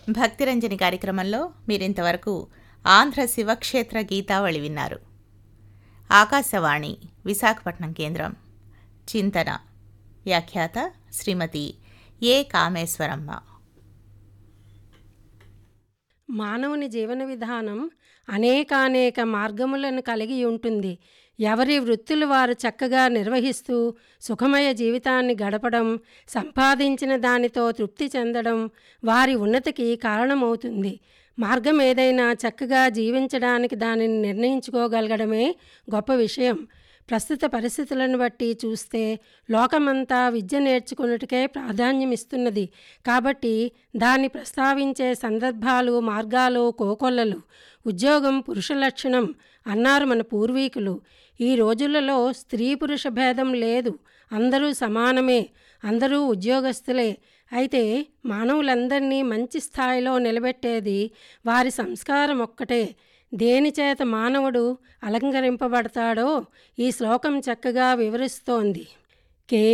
భక్తిరంజని కార్యక్రమంలో మీరింతవరకు ఆంధ్ర శివక్షేత్ర గీతావళి విన్నారు ఆకాశవాణి విశాఖపట్నం కేంద్రం చింతన వ్యాఖ్యాత శ్రీమతి ఏ కామేశ్వరమ్మ మానవుని జీవన విధానం అనేకానేక మార్గములను కలిగి ఉంటుంది ఎవరి వృత్తులు వారు చక్కగా నిర్వహిస్తూ సుఖమయ జీవితాన్ని గడపడం సంపాదించిన దానితో తృప్తి చెందడం వారి ఉన్నతికి కారణమవుతుంది మార్గం ఏదైనా చక్కగా జీవించడానికి దానిని నిర్ణయించుకోగలగడమే గొప్ప విషయం ప్రస్తుత పరిస్థితులను బట్టి చూస్తే లోకమంతా విద్య నేర్చుకున్నట్టుకే ప్రాధాన్యమిస్తున్నది కాబట్టి దాన్ని ప్రస్తావించే సందర్భాలు మార్గాలు కోకొల్లలు ఉద్యోగం పురుష లక్షణం అన్నారు మన పూర్వీకులు ఈ రోజులలో స్త్రీ పురుష భేదం లేదు అందరూ సమానమే అందరూ ఉద్యోగస్తులే అయితే మానవులందరినీ మంచి స్థాయిలో నిలబెట్టేది వారి సంస్కారం ఒక్కటే దేనిచేత మానవుడు అలంకరింపబడతాడో ఈ శ్లోకం చక్కగా వివరిస్తోంది కే